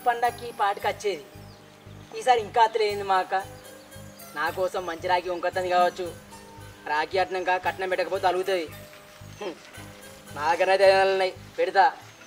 పండక్కి పాటికి వచ్చేది ఈసారి ఇంకా అత్తలేంది మా అక్క నా కోసం మంచి రాఖీ వంకొత్తంది కావచ్చు రాఖీ కట్టినాక కట్నం పెట్టకపోతే అలుగుతుంది హ్మ్. నాకనైతే ఏమైనా ఉన్నాయి పెడతా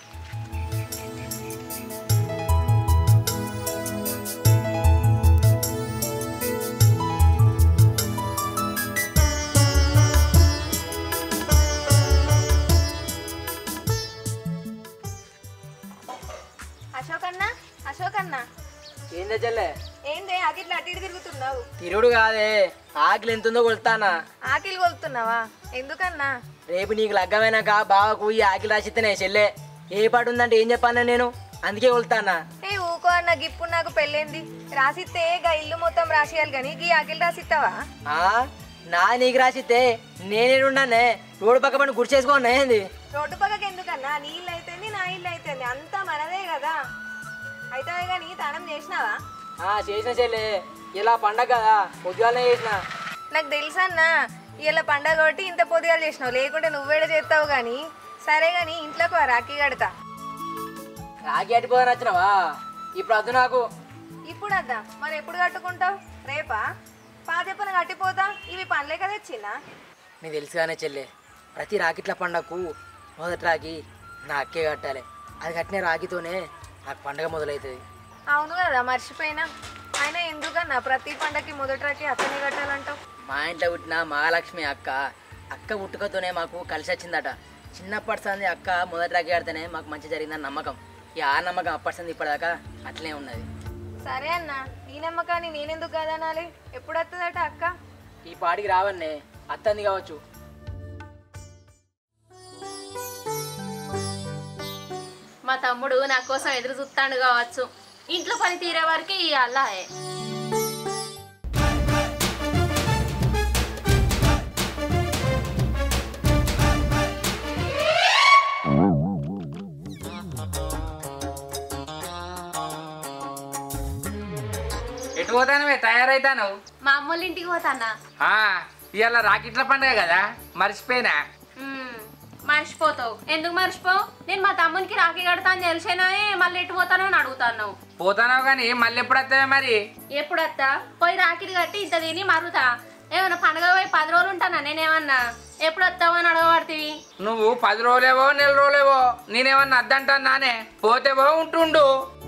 అశోక్ అన్న అశోక్ అన్న ఏందే చెల్లె ఏందే ఆకిట్లో అటు ఇటు తిరుగుతున్నావు తిరుగుడు కాదే ఆకలి ఎంత ఉందో కొలుతానా ఆకిలి కొలుతున్నావా ఎందుకన్నా రేపు నీకు లగ్గమైనాక బావకు ఈ ఆకలి రాసిస్తేనే చెల్లె ఏ పాటు ఉందంటే ఏం చెప్పాను నేను అందుకే కొలుతానా ఏ ఊకో అన్న గిప్పు నాకు పెళ్ళేంది రాసిస్తే గా ఇల్లు మొత్తం రాసియాలి కానీ గీ ఆకిలి రాసిస్తావా ఆ? నా నీకు రాసిస్తే నేనేడున్నానే రోడ్డు పక్క పని గుడి చేసుకోన్నా ఏంది రోడ్డు పక్కకి ఎందుకన్నా నీ ఇల్లు అయితేంది నా ఇల్లు అయితేంది అంతా మనదే కదా అయితే కానీ తనం చేసినావా ఆ, చేసిన చెల్లె ఇలా పండగ కదా పొద్దుగాలనే చేసిన నాకు తెలుసన్నా ఇలా పండగ కొట్టి ఇంత పొద్దుగాలు చేసినావు లేకుంటే నువ్వేడ చేస్తావు కానీ సరే కానీ ఇంట్లోకి వా, రాఖీ కడతా రాగి అట్టిపోదని వచ్చినావా ఇప్పుడు వద్దు నాకు ఇప్పుడు అద్దా మరి ఎప్పుడు కట్టుకుంటావు రేపా పాదెప్పన కట్టిపోతా ఇవి పనులే కదా వచ్చిందా నీకు తెలుసుగానే చెల్లె ప్రతి రాకిట్ల పండగకు మొదటి రాకి నా అక్కే కట్టాలి అది కట్టిన రాగితోనే నాకు పండగ మొదలవుతుంది అవును కదా మర్చిపోయినా అయినా ఎందుకన్నా ప్రతి పండగకి మొదటికి అక్కనే కట్టాలంటావు మా ఇంట్లో పుట్టిన మహాలక్ష్మి అక్క అక్క పుట్టుకతోనే మాకు కలిసి వచ్చిందట చిన్నప్పటి సంది అక్క మొదటి రాకి కడితేనే మాకు మంచి జరిగిందని నమ్మకం ఈ ఆ నమ్మకం అప్పటి సంది ఇప్పటిదాకా అట్లనే ఉన్నది సరే అన్న ఈ నమ్మకాన్ని నేనెందుకు కాదనాలి ఎప్పుడు వస్తుందట అక్క ఈ పాటికి రావన్నే అత్తంది కావచ్చు మా తమ్ముడు నా కోసం ఎదురు చూస్తాడు కావచ్చు ఇంట్లో పని తీరే వరకు ఈ అల్లాయే ఎటు పోతానవే తయారైతాను మా అమ్మోళ్ళ ఇంటికి పోతానా ఇవాళ రాకెట్ల పండుగ కదా మర్చిపోయినా మ్మ్. మర్చిపోతావు ఎందుకు మర్చిపోవు నేను మా తమ్మునికి రాఖీ కడతా అని తెలిసేనా మళ్ళీ ఎటు పోతానో అని అడుగుతాను పోతానావు కానీ మళ్ళీ ఎప్పుడు వస్తావే మరి ఎప్పుడు వస్తా పోయి రాఖీలు కట్టి ఇంత తిని మరుగుతా ఏమన్నా పండగ పోయి పది రోజులు ఉంటానా నేనేమన్నా ఎప్పుడు వస్తావు అని అడగబడుతుంది నువ్వు పది రోజులేవో నెల రోజులేవో నేనేమన్నా అద్దంటాను నానే పోతేవో ఉంటుండు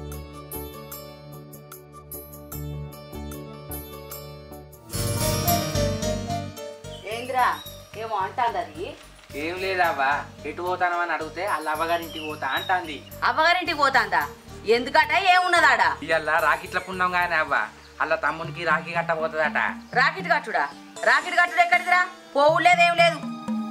ఏందిరా ఏమో అంటాంది అది ఏం లేదావా ఎటు పోతానవని అడిగితే వాళ్ళ అవ్వగారింటికి పోతా అంటాంది అవ్వగారింటికి పోతాందా ఎందుకట ఏమున్నదాడా ఇవాళ రాకెట్ల పుణ్యం కానీ అవ్వ వాళ్ళ తమ్మునికి రాఖీ కట్టబోతుందట రాకెట్ కట్టుడా రాకెట్ కట్టుడు ఎక్కడిదిరా పోవు లేదు ఏం లేదు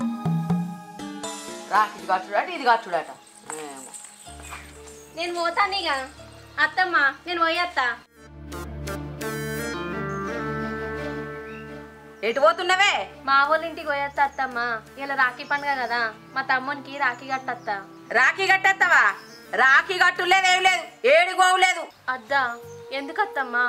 రాకెట్ కట్టుడట ఇది కట్టుడట ఏమో. నేను పోతాను ఇక అత్తమ్మ నేను పోయేత్తా ఎటు పోతున్నవే మా వాళ్ళ ఇంటికి పోయేస్తా అత్తమ్మ ఇలా రాఖీ పండుగ కదా మా తమ్మునికి రాఖీ కట్టత్తా రాఖీ కట్టేస్తావా రాఖీ కట్టు లేదు ఏం లేదు ఏడి పోవు లేదు అద్దా ఎందుకు అత్తమ్మా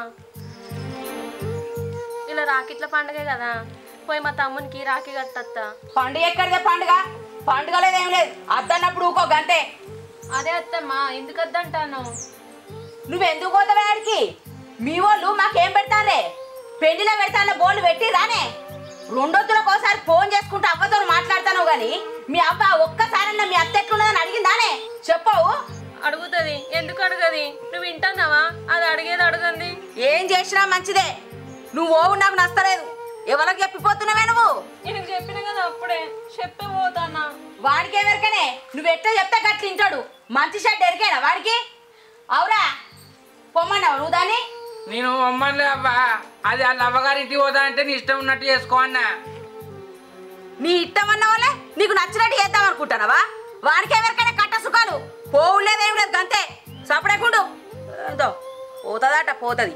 ఇలా రాకిట్ల పండుగ కదా పోయి మా తమ్మునికి రాఖీ కట్టత్తా పండుగ ఎక్కడిదే పండుగ పండుగ లేదు ఏం లేదు అద్దన్నప్పుడు ఊకో గంటే అదే అత్తమ్మా ఎందుకు వద్దంటాను నువ్వెందుకు పోతావే ఆడికి మీ వాళ్ళు మాకేం పెడతారే పెళ్లిలో పెడతాన బోర్డు పెట్టి రానే రెండొద్దులకు ఒకసారి ఫోన్ చేసుకుంటూ అవ్వతో మాట్లాడతాను గాని మీ అవ్వ ఒక్కసారన్నా మీ అత్త ఎట్లున్నదని అడిగిందానే చెప్పవు అడుగుతుంది ఎందుకు అడగది నువ్వు వింటున్నావా అది అడిగేది అడగంది ఏం చేసినా మంచిదే నువ్వు ఓవు నాకు నచ్చలేదు ఎవరికి చెప్పిపోతున్నావే నువ్వు నేను చెప్పిన కదా అప్పుడే చెప్పే పోతానా వాడికి ఎవరికనే నువ్వు ఎట్లా చెప్తే గట్ల తింటాడు మంచి షర్ట్ ఎరికేనా వాడికి అవురా పొమ్మన్నావు నువ్వు దాన్ని నేను అమ్మలే అవ్వా అది వాళ్ళ అవ్వగారింటికి పోతా అంటే నీ ఇష్టం ఉన్నట్టు చేసుకో అన్నా నీ ఇష్టం అన్న వాళ్ళే నీకు నచ్చినట్టు చేద్దాం అనుకుంటానవా వాడికి ఎవరికైనా కట్ట సుఖాలు పోవులేదు ఏం లేదు అంతే సపడేకుండు ఏదో పోతుందట పోతుంది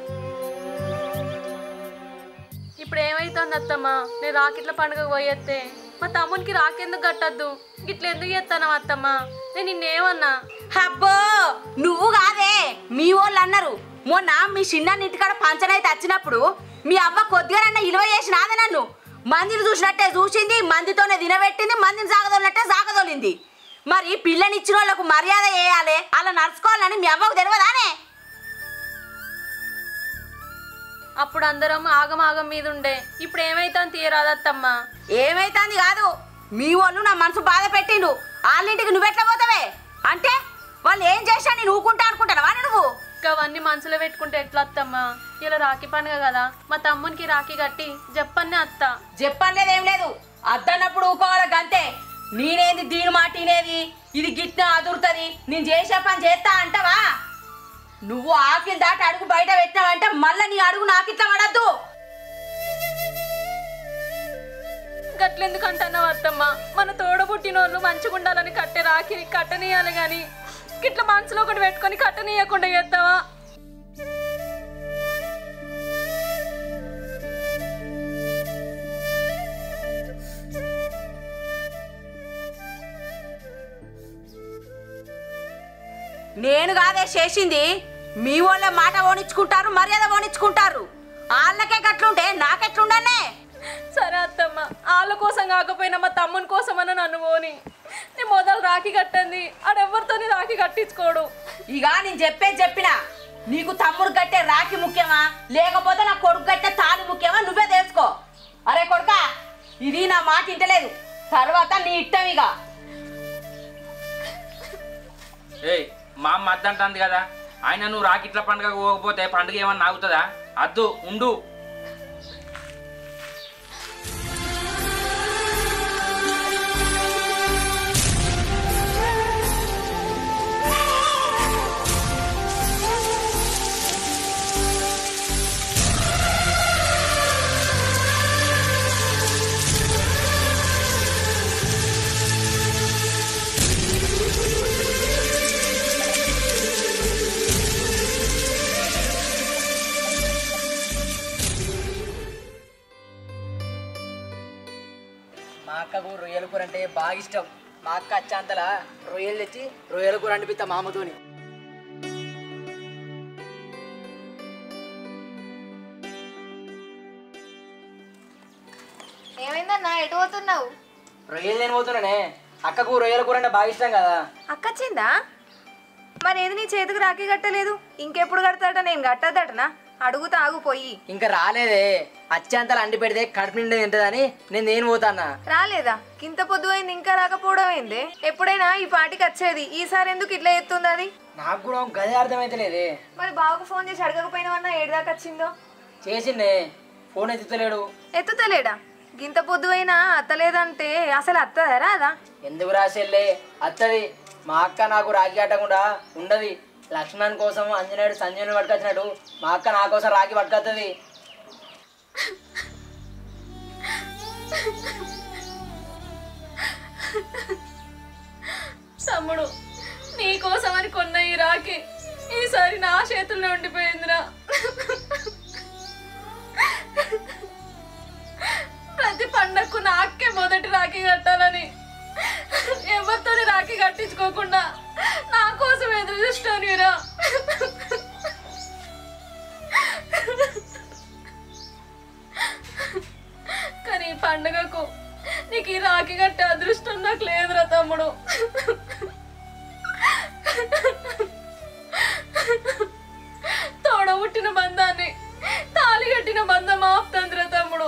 ఇప్పుడు ఏమైతుంది అత్తమ్మ నేను రాకెట్ల పండుగ పోయేస్తే మా తమ్మునికి రాకెందుకు కట్టద్దు ఇట్లా ఎందుకు చేస్తాను అత్తమ్మ నేను నిన్నేమన్నా అబ్బో నువ్వు కాదే మీ వాళ్ళు అన్నారు మొన్న మీ చిన్న ఇంటికాడ పంచనైతే వచ్చినప్పుడు మీ అవ్వ కొద్దిగానన్నా ఇలువ చేసినాదే నన్ను మందిని చూసినట్టే చూసింది మందితోనే తినబెట్టింది మందిని సాగదోలినట్టే సాగదోలింది మరి పిల్లని ఇచ్చిన వాళ్ళకు మర్యాద చేయాలి అలా నడుచుకోవాలని మీ అవ్వకు తెలియదానే అప్పుడు అందరం ఆగం ఆగం మీద ఉండే ఇప్పుడు ఏమైతాను తీయరాదత్తమ్మా ఏమైతుంది కాదు మీ వాళ్ళు నా మనసు బాధ పెట్టిండు వాళ్ళింటికి నువ్వెట్లా పోతావే అంటే వాళ్ళు ఏం చేశా నేను ఊకుంటా అనుకుంటావా నువ్వు ఇంకా అవన్నీ మనసులో పెట్టుకుంటే ఎట్లా అత్తమ్మా ఇలా రాఖీ పండుగ కదా మా తమ్మునికి రాఖీ కట్టి చెప్పన్నే అత్త చెప్పలేదు ఏం లేదు అద్దన్నప్పుడు ఊకోవాలి గంతే నేనేది దీని మాట వినేది ఇది గిట్న అదురుతుంది నేను చేసే పని చేస్తా అంటావా నువ్వు ఆకిలి దాటి అడుగు బయట పెట్టావంటే మళ్ళీ నీ అడుగు నాకిట్లా పడద్దు గట్లెందుకు అంటున్నావు అత్తమ్మ మన తోడబుట్టినోళ్ళు మంచిగా ఉండాలని కట్టే రాఖీ కట్టనీయాలి గాని ఇట్లా మనసులో ఒకటి పెట్టుకొని కట్టనీయకుండా చేస్తావా నేను కాదే చేసింది మీ వాళ్ళ మాట ఓనిచ్చుకుంటారు మర్యాద ఓనిచ్చుకుంటారు వాళ్ళకే గట్లుంటే నాకెట్లుండనే సరే అత్తమ్మ వాళ్ళ కోసం కాకపోయినా మా తమ్ముని కోసం అని నన్ను పోని నేను మొదలు రాఖీ కట్టండి ఆడెవరితోని రాఖీ కట్టించుకోడు ఇక నేను చెప్పేది చెప్పిన నీకు తమ్ముడు కట్టే రాఖీ ముఖ్యమా లేకపోతే నా కొడుకు కట్టే తాను ముఖ్యమా నువ్వే తెలుసుకో అరే కొడుక ఇది నా మాట ఇంటలేదు తర్వాత నీ ఇట్టం ఇక ఏయ్ మా అమ్మ అద్దంటుంది కదా ఆయన నువ్వు రాకిట్ల పండుగ పోకపోతే పండుగ ఏమన్నా ఆగుతుందా అద్దు ఉండు మా అక్కకు రొయ్యల కూర అంటే బాగా ఇష్టం మా అక్క అచ్చాంతలా రొయ్యలు తెచ్చి రొయ్యల కూర అండిపిస్తా మా అమ్మతోని ఏమైందన్నా ఎటు పోతున్నావు రొయ్యలు నేను పోతున్నానే అక్కకు రొయ్యల కూర అంటే బాగా ఇష్టం కదా అక్కచ్చిందా మరి ఏది నీ చేతికి రాఖీ కట్టలేదు ఇంకెప్పుడు కడతాడట నేను కట్టదటనా అడుగుతా ఆగు పోయి ఇంకా రాలేదే అత్యంతలు అండి పెడితే కడుపు నిండా తింటదని నేను నేను పోతానా రాలేదా కింత పొద్దు అయింది ఇంకా రాకపోవడం ఏంది ఎప్పుడైనా ఈ పాటికి వచ్చేది ఈసారి ఎందుకు ఇట్లా ఎత్తుంది అది నాకు కూడా గదే అర్థమైతలేదే మరి బావకు ఫోన్ చేసి అడగకపోయినావన్నా ఏడు దాకా వచ్చిందో చేసిండే ఫోన్ ఎత్తుతలేడు ఎత్తుతలేడా గింత పొద్దు అయినా అత్తలేదంటే అసలు అత్తదా రాదా ఎందుకు రాసేళ్ళే అత్తది మా అక్క నాకు రాఖీ కట్టకుండా ఉండదు లక్ష్మణ్ కోసం అంజనేయుడు సంజయుని పట్టుకొచ్చినట్టు మా అక్క నా కోసం రాఖీ పట్టుకొస్తుంది తమ్ముడు నీకోసమని కొన్న ఈ రాఖీ ఈసారి నా చేతుల్లో ఉండిపోయిందిరా ప్రతి పండగకు నాకే మొదటి రాఖీ కట్టాలని ఎవరితోని రాఖీ కట్టించుకోకుండా నా కోసం ఎదురు చూస్తానురా కానీ ఈ పండగకు నీకు ఈ రాఖీ కట్టే అదృష్టం నాకు లేదురా తమ్ముడు తోడ పుట్టిన బంధాన్ని తాళి కట్టిన బంధం ఆపుతందిరా తమ్ముడు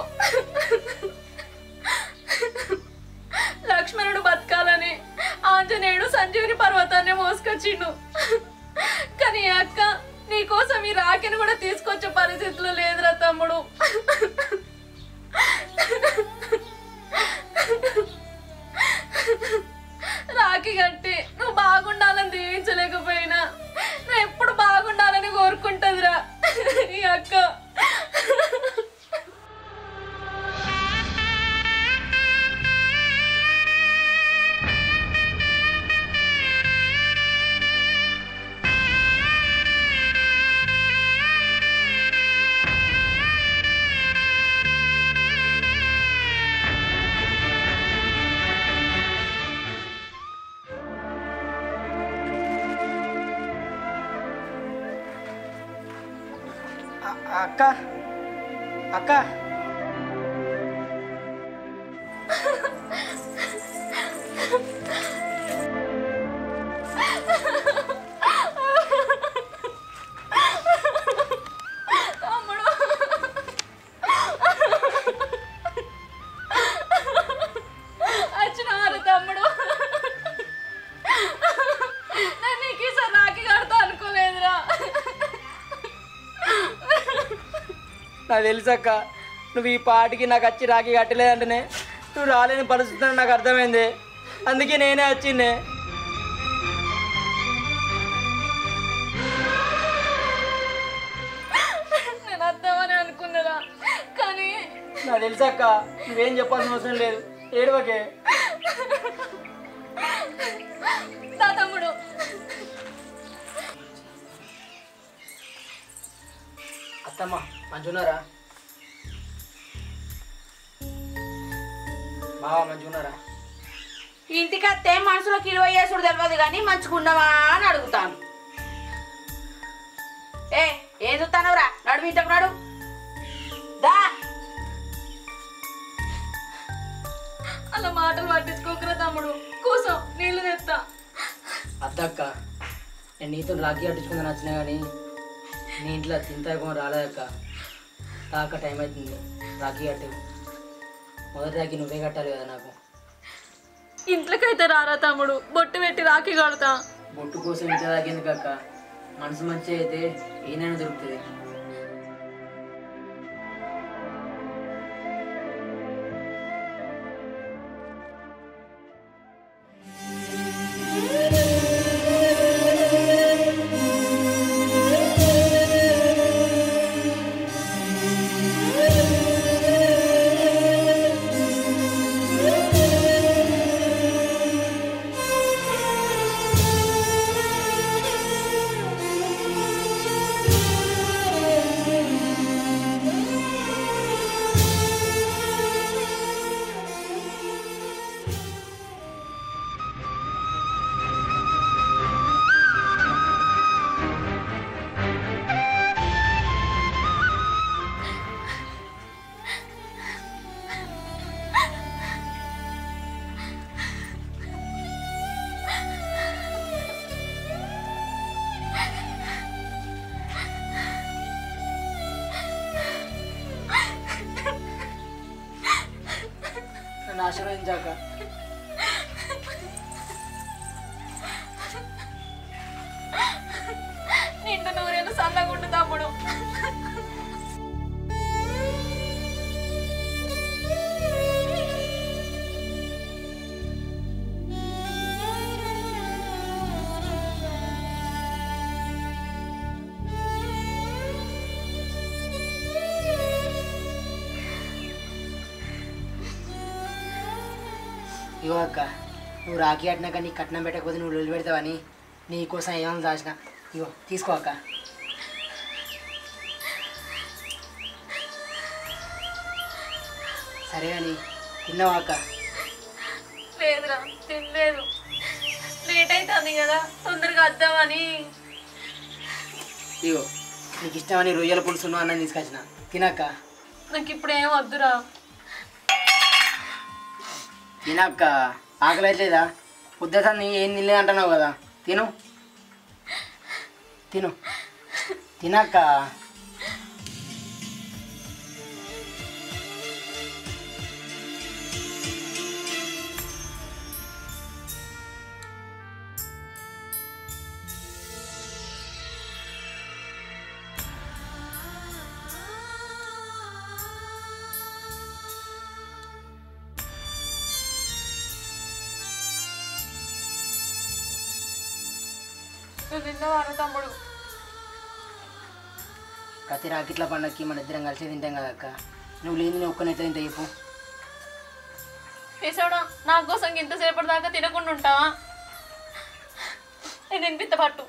లక్ష్మణుడు బతకాలని ఆంజనేయుడు సంజీవుని పర్వతాన్ని మోసుకొచ్చిండు కానీ ఈ అక్క నీకోసం ఈ రాఖీని కూడా తీసుకొచ్చే పరిస్థితులు లేదురా తమ్ముడు రాఖీ కట్టి నువ్వు బాగుండాలని దీవించలేకపోయినా నువ్వు ఎప్పుడు బాగుండాలని కోరుకుంటుందిరా ఈ అక్క అ- అక్క అక్క తమ్ముడు నాకు తెలుసక్క నువ్వు ఈ పాటికి నాకు వచ్చి రాఖీ కట్టలేదంటేనే నువ్వు రాలేని పరిస్థితి అని నాకు అర్థమైంది అందుకే నేనే వచ్చిందే నేను వద్దామని అనుకున్నదా కానీ నాకు తెలుసక్క నువ్వేం చెప్పాల్సిన అవసరం లేదు ఏడవకే నా తమ్ముడు అత్తమ్మ మంచున్నారా బావా మంచున్నారా ఇంటికి అత్తే మనసులో కిలువ చేసుడు తెలియదు కానీ మంచుకున్నావా అని అడుగుతాను ఏ ఏం చూస్తానవరా నడు ఇంతకు నాడు దా అలా మాటలు పట్టించుకోకరా తమ్ముడు కూసం నీళ్లు తెస్తా అద్దక్క నేను నీతో రాఖీ కట్టించుకుందని వచ్చినా కానీ నీ ఇంట్లో తింటాకో రాలేదక్క తాక టైం అవుతుంది రాఖీ కట్టు మొదటి రాఖీ నువ్వే కట్టాలి కదా నాకు ఇంట్లోకైతే రారా తమ్ముడు బొట్టు పెట్టి రాఖీ కడతా బొట్టు కోసం ఇంత తాగేందుకు అక్క మనసు మంచి అయితే ఏనైనా దొరుకుతుంది నన్ను ఆశీర్వదించాక నిండు నూరేళ్ళు సన్నగుండు తమ్ముడు ఇగో అక్క నువ్వు రాఖీ కట్టినాక నీకు కట్నం పెట్టకపోతే నువ్వు లొల్లి పెడతావని నీ కోసం ఏమైనా దాచిన ఇగో తీసుకో అక్క సరే అని తిన్నావా అక్క లేదురా తినలేదు లేట్ అవుతుంది కదా తొందరగా వద్దామని ఇగో నీకు ఇష్టమని రొయ్యల పులుసును అన్నం తీసుకొచ్చిన తినక్క నాకు ఇప్పుడు ఏం వద్దురా తినక్క ఆకలి అవుతలేదా పొద్దుట నీ ఏం తినలేదు అంటున్నావు కదా తిను తిను తినక్క నువ్వు తిన్నవారు తమ్ముడు ప్రతి రాకిట్ల పండగకి మన ఇద్దరం కలిసి తింటాం కదా అక్క నువ్వు లేని నేను ఒక్కనైతే తింటా చెప్పు వేసాడా నా కోసం ఇంతసేపటి దాకా తినకుండా ఉంటావా నేను తినిపిత్త పట్టు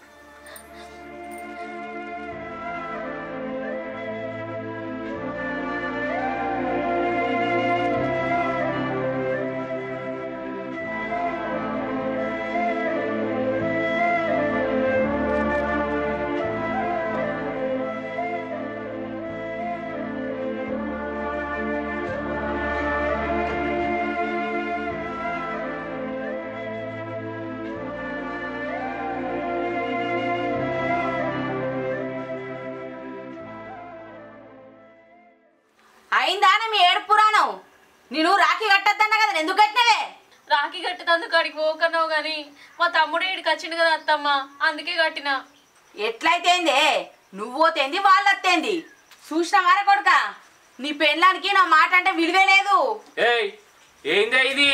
అయిందానే మీ ఏడు పురాణం నేను రాఖీ కట్టద్దన్నా కదా నేను ఎందుకు కట్టినవే రాఖీ కట్టినందుకు అడిగి పోకన్నావు కానీ మా తమ్ముడు ఇక్కడికి వచ్చిండు కదా అత్తమ్మ అందుకే కట్టిన ఎట్లయితేందే నువ్వు పోతేంది వాళ్ళు వస్తేంది చూసిన వార కొడుక నీ పెళ్ళానికి నా మాట అంటే విలువే లేదు ఏయ్ ఏందే ఇది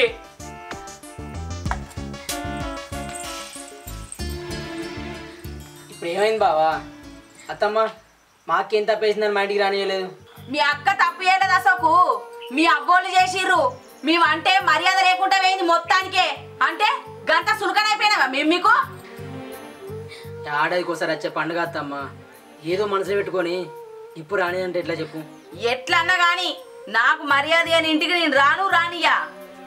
ఇప్పుడు ఏమైంది బావా అత్తమ్మ మాకేం తప్పేసిందని మా ఇంటికి రానియలేదు మీ అక్క తప్పు చేయలేదు అసోకు మీ అబ్బోళ్ళు చేసిర్రు మేమంటే మర్యాద లేకుండా పోయింది మొత్తానికే అంటే గంట సులకనైపోయినావా మేము మీకు ఏడాదికి ఒకసారి వచ్చే పండుగ అత్తమ్మ ఏదో మనసులో పెట్టుకొని ఇప్పుడు రాని అంటే ఎట్లా చెప్పు ఎట్లన్నా గాని నాకు మర్యాద అని ఇంటికి నేను రాను రానియా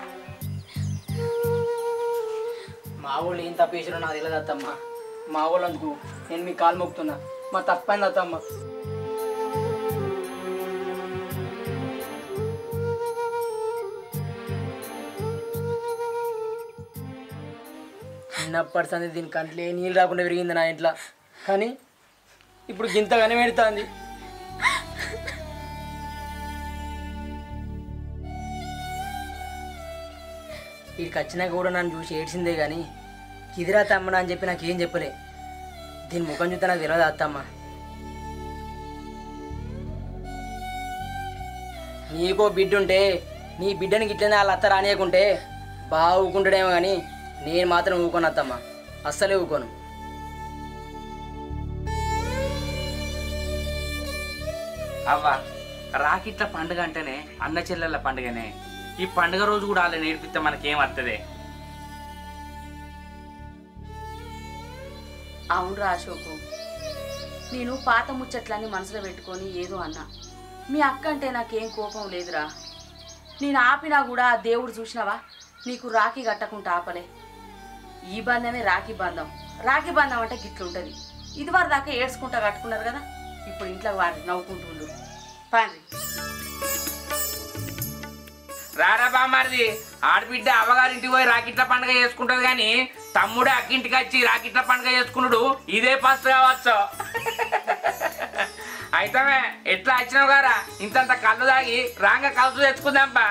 మా వాళ్ళు ఏం తప్పు చేసిరో నాకు తెలియదు అత్తమ్మ మా వాళ్ళు అందుకు నేను మీ కాలు మొక్కుతున్నా మా తప్పైంది అత్తమ్మ చిన్నప్పటి సంది దీని కంట్లో ఏ నీళ్ళు రాకుండా పెరిగింది నా ఇంట్లో కానీ ఇప్పుడు గింత కనిపెడుతుంది వీడికి వచ్చినాక కూడా నన్ను చూసి ఏడ్చిందే కానీ ఇదిరా తమ్మనా అని చెప్పి నాకేం చెప్పలే దీని ముఖం చూస్తే నాకు తెలియదు అత్తమ్మ నీకో బిడ్డ ఉంటే నీ బిడ్డని గిట్లనే వాళ్ళ అత్త రానియకుంటే బాగా ఊకుంటాడేమో కానీ నేను మాత్రం ఊకోను అత్తమ్మ అస్సలే ఊకోను అవ్వ రాకిట్ల పండుగ అంటేనే అన్న చెల్లెళ్ళ పండుగనే ఈ పండుగ రోజు కూడా వాళ్ళని నేర్పిస్తే మనకేం వస్తుంది అవునురా అశోకు నేను పాత ముచ్చట్లన్నీ మనసులో పెట్టుకొని ఏదో అన్నా మీ అక్క అంటే నాకేం కోపం లేదురా నేను ఆపినా కూడా ఆ దేవుడు చూసినావా నీకు రాఖీ కట్టకుండా ఆపలే ఈ బంధమే రాఖీ బంధం రాఖీ బంధం అంటే గిట్లుంటది ఇది వారి దాకా ఏడ్చుకుంటా కట్టుకున్నారు కదా ఇప్పుడు ఇంట్లో వారి నవ్వుకుంటుండు పాండ్రి రారా బామ్మారిది ఆడబిడ్డ అవ్వగారింటికి పోయి రాకిట్ల పండుగ చేసుకుంటది కానీ తమ్ముడు అక్కింటికి వచ్చి రాకిట్ల పండుగ చేసుకున్నాడు ఇదే ఫస్ట్ కావచ్చు అయితే ఎట్లా వచ్చినావు గారా ఇంతంత కళ్ళు తాగి రాంగ కలుసు తెచ్చుకుందాంపా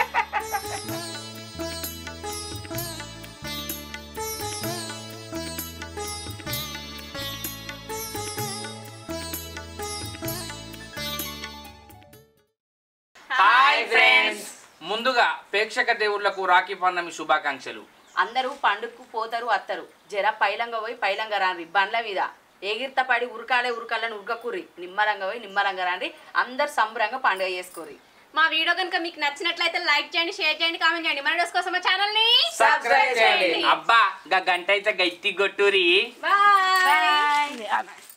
హాయ్ ఫ్రెండ్స్ ముందుగా ప్రేక్షక దేవుళ్లకు రాఖీ పౌర్ణమి శుభాకాంక్షలు అందరూ పండుగకు పోతారు అత్తరు జర పైలంగా పోయి పైలంగా రాండ్రి బండ్ల మీద ఎగిరిత పడి ఉరకాలే ఉరకాలని ఉరకకుర్రి నిమ్మరంగా పోయి నిమ్మరంగా రాండ్రి అందరు సంబరంగా పండుగ చేసుకోర్రి మా వీడియో కనుక మీకు నచ్చినట్లయితే లైక్ చేయండి షేర్ చేయండి కామెంట్ చేయండి మన వీడియోస్ కోసం మా ఛానల్ ని సబ్స్క్రైబ్ చేయండి అబ్బా గా గంట అయితే గట్టి కొట్టురి బాయ్